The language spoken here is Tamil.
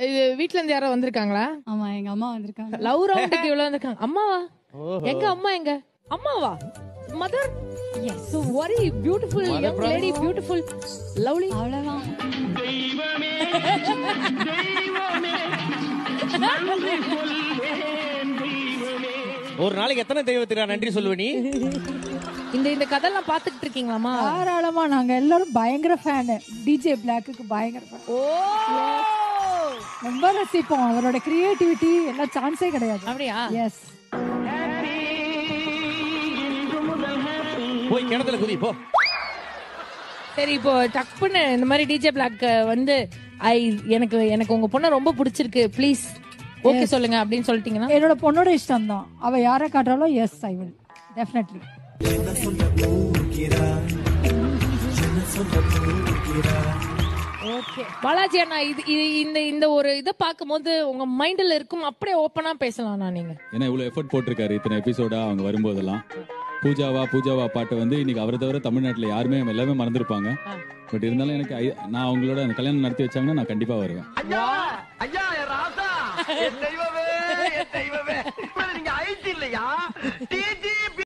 இது வீட்ல இருந்து யாரோ வந்திருக்காங்களா ஆமா எங்க அம்மா வந்திருக்காங்க லவ் ரவுண்டுக்கு இவ்வளவு வந்திருக்காங்க அம்மாவா எங்க அம்மா எங்க அம்மாவா mother yes so very beautiful young lady beautiful lovely அவ்வளவுதான் ஒரு நாளைக்கு எத்தனை தெய்வத்துக்கு நன்றி சொல்லுவ நீ இந்த இந்த கதெல்லாம் பாத்துக்கிட்டு இருக்கீங்களாமா தாராளமா நாங்க எல்லாரும் பயங்கர ஃபேனு டிஜே பிளாக்குக்கு பயங்கர ஃபேன் ஓ ரொம்ப ரசிப்போம் அவரோட கிரியேட்டிவிட்டி எல்லாம் சான்ஸே கிடையாது அப்படியா எஸ் போய் கிணத்துல குதி போ சரி இப்போ டக்குன்னு இந்த மாதிரி டிஜே பிளாக் வந்து ஐ எனக்கு எனக்கு உங்க பொண்ணை ரொம்ப பிடிச்சிருக்கு ப்ளீஸ் ஓகே சொல்லுங்க அப்படின்னு சொல்லிட்டீங்கன்னா என்னோட பொண்ணோட இஷ்டம் தான் அவ யாரை காட்டுறாலும் yes I will definitely okay Balaji அண்ணா இது இது இந்த இந்த ஒரு இதை பார்க்கும்போது உங்க மைண்ட்ல இருக்கும் அப்படியே ஓப்பனா பேசலாம்ண்ணா நீங்க ஏன்னா இவ்வளவு எஃபர்ட் போட்டிருக்காரு இத்தனை எபிசோடா அவங்க வரும்போதெல்லாம் பூஜாவா பூஜாவா பாட்டை வந்து இன்னைக்கு அவரை தவிர தமிழ்நாட்டுல யாருமே எல்லாமே மறந்துருப்பாங்க பட் இருந்தாலும் எனக்கு ஐ- நான் அவங்களோட அந்த கல்யாணம் நடத்தி வச்சாங்கன்னா நான் கண்டிப்பா வருவேன் ஐயா ஐயா என் ராசா என் தெய்வமே என் தெய்வமே நீங்க ஐடி இல்லையா டிஜி